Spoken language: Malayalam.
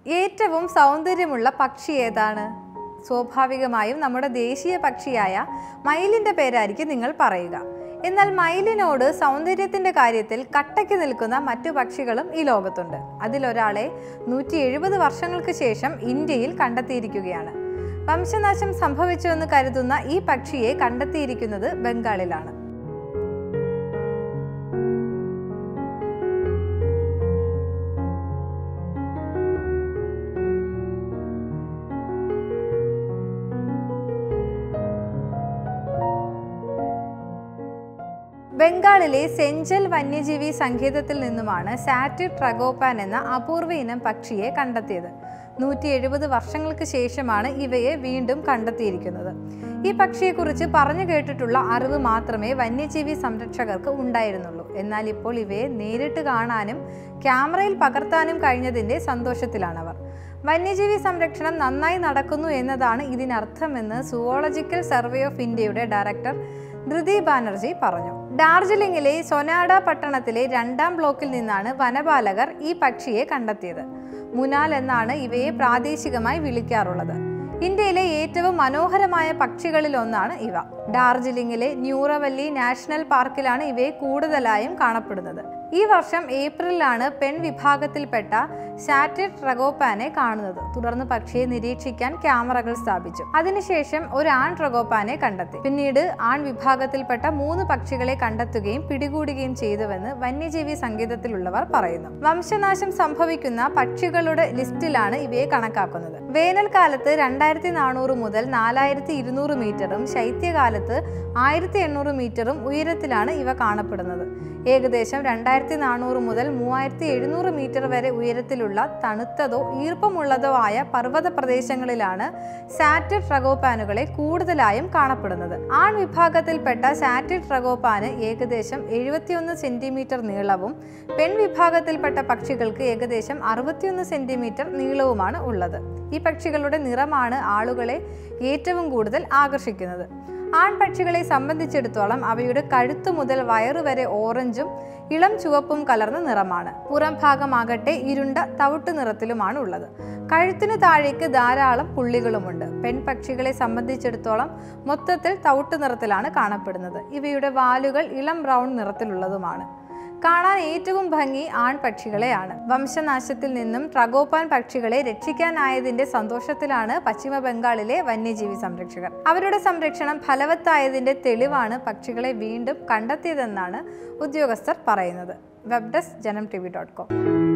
ഏറ്റവും സൗന്ദര്യമുള്ള പക്ഷി ഏതാണ് സ്വാഭാവികമായും നമ്മുടെ ദേശീയ പക്ഷിയായ മയിലിൻ്റെ പേരായിരിക്കും നിങ്ങൾ പറയുക എന്നാൽ മയിലിനോട് സൗന്ദര്യത്തിന്റെ കാര്യത്തിൽ കട്ടയ്ക്ക് നിൽക്കുന്ന മറ്റു പക്ഷികളും ഈ ലോകത്തുണ്ട് അതിലൊരാളെ നൂറ്റി എഴുപത് വർഷങ്ങൾക്ക് ശേഷം ഇന്ത്യയിൽ കണ്ടെത്തിയിരിക്കുകയാണ് വംശനാശം സംഭവിച്ചുവെന്ന് കരുതുന്ന ഈ പക്ഷിയെ കണ്ടെത്തിയിരിക്കുന്നത് ബംഗാളിലാണ് ബംഗാളിലെ സെഞ്ചൽ വന്യജീവി സങ്കേതത്തിൽ നിന്നുമാണ് സാറ്റിർ ട്രഗോപാൻ എന്ന അപൂർവ ഇനം പക്ഷിയെ കണ്ടെത്തിയത് നൂറ്റി എഴുപത് വർഷങ്ങൾക്ക് ശേഷമാണ് ഇവയെ വീണ്ടും കണ്ടെത്തിയിരിക്കുന്നത് ഈ പക്ഷിയെക്കുറിച്ച് പറഞ്ഞു കേട്ടിട്ടുള്ള അറിവ് മാത്രമേ വന്യജീവി സംരക്ഷകർക്ക് ഉണ്ടായിരുന്നുള്ളൂ എന്നാൽ ഇപ്പോൾ ഇവയെ നേരിട്ട് കാണാനും ക്യാമറയിൽ പകർത്താനും കഴിഞ്ഞതിൻ്റെ സന്തോഷത്തിലാണവർ വന്യജീവി സംരക്ഷണം നന്നായി നടക്കുന്നു എന്നതാണ് ഇതിനർത്ഥമെന്ന് സുവോളജിക്കൽ സർവേ ഓഫ് ഇന്ത്യയുടെ ഡയറക്ടർ ധൃതി ബാനർജി പറഞ്ഞു ഡാർജിലിംഗിലെ സൊനാഡ പട്ടണത്തിലെ രണ്ടാം ബ്ലോക്കിൽ നിന്നാണ് വനപാലകർ ഈ പക്ഷിയെ കണ്ടെത്തിയത് മുനാൽ എന്നാണ് ഇവയെ പ്രാദേശികമായി വിളിക്കാറുള്ളത് ഇന്ത്യയിലെ ഏറ്റവും മനോഹരമായ പക്ഷികളിൽ ഒന്നാണ് ഇവ ഡാർജിലിംഗിലെ ന്യൂറവല്ലി നാഷണൽ പാർക്കിലാണ് ഇവയെ കൂടുതലായും കാണപ്പെടുന്നത് ഈ വർഷം ഏപ്രിലാണ് പെൺ വിഭാഗത്തിൽപ്പെട്ട സാറ്റിർ ട്രഗോപാനെ കാണുന്നത് തുടർന്ന് പക്ഷിയെ നിരീക്ഷിക്കാൻ ക്യാമറകൾ സ്ഥാപിച്ചു അതിനുശേഷം ഒരു ആൺ ട്രഗോപാനെ കണ്ടെത്തി പിന്നീട് ആൺ വിഭാഗത്തിൽപ്പെട്ട മൂന്ന് പക്ഷികളെ കണ്ടെത്തുകയും പിടികൂടുകയും ചെയ്തുവെന്ന് വന്യജീവി സങ്കേതത്തിലുള്ളവർ പറയുന്നു വംശനാശം സംഭവിക്കുന്ന പക്ഷികളുടെ ലിസ്റ്റിലാണ് ഇവയെ കണക്കാക്കുന്നത് വേനൽക്കാലത്ത് രണ്ടായിരത്തി നാനൂറ് മുതൽ നാലായിരത്തി ഇരുന്നൂറ് മീറ്ററും ശൈത്യകാലത്ത് ആയിരത്തി എണ്ണൂറ് മീറ്ററും ഉയരത്തിലാണ് ഇവ കാണപ്പെടുന്നത് ഏകദേശം രണ്ടായിരത്തി നാനൂറ് മുതൽ മൂവായിരത്തി എഴുന്നൂറ് മീറ്റർ വരെ ഉയരത്തിലുള്ള തണുത്തതോ ഈർപ്പമുള്ളതോ ആയ പർവ്വത പ്രദേശങ്ങളിലാണ് സാറ്റിർ ട്രഗോപാനുകളെ കൂടുതലായും കാണപ്പെടുന്നത് ആൺ വിഭാഗത്തിൽപ്പെട്ട സാറ്റിർ ട്രഗോപാന് ഏകദേശം എഴുപത്തിയൊന്ന് സെന്റിമീറ്റർ നീളവും പെൺ വിഭാഗത്തിൽപ്പെട്ട പക്ഷികൾക്ക് ഏകദേശം അറുപത്തിയൊന്ന് സെന്റിമീറ്റർ നീളവുമാണ് ഉള്ളത് ഈ പക്ഷികളുടെ നിറമാണ് ആളുകളെ ഏറ്റവും കൂടുതൽ ആകർഷിക്കുന്നത് ആൺപക്ഷികളെ സംബന്ധിച്ചിടത്തോളം അവയുടെ കഴുത്തു മുതൽ വയറുവരെ ഓറഞ്ചും ഇളം ചുവപ്പും കലർന്ന നിറമാണ് പുറം ഭാഗമാകട്ടെ ഇരുണ്ട തവിട്ട് നിറത്തിലുമാണ് ഉള്ളത് കഴുത്തിനു താഴേക്ക് ധാരാളം പുള്ളികളുമുണ്ട് പെൺപക്ഷികളെ സംബന്ധിച്ചിടത്തോളം മൊത്തത്തിൽ തവിട്ട് നിറത്തിലാണ് കാണപ്പെടുന്നത് ഇവയുടെ വാലുകൾ ഇളം ബ്രൗൺ നിറത്തിലുള്ളതുമാണ് കാണാൻ ഏറ്റവും ഭംഗി ആൺപക്ഷികളെയാണ് വംശനാശത്തിൽ നിന്നും ട്രഗോപാൻ പക്ഷികളെ രക്ഷിക്കാനായതിന്റെ സന്തോഷത്തിലാണ് പശ്ചിമ ബംഗാളിലെ വന്യജീവി സംരക്ഷകർ അവരുടെ സംരക്ഷണം ഫലവത്തായതിന്റെ തെളിവാണ് പക്ഷികളെ വീണ്ടും കണ്ടെത്തിയതെന്നാണ് ഉദ്യോഗസ്ഥർ പറയുന്നത് web desk Janam T V dot com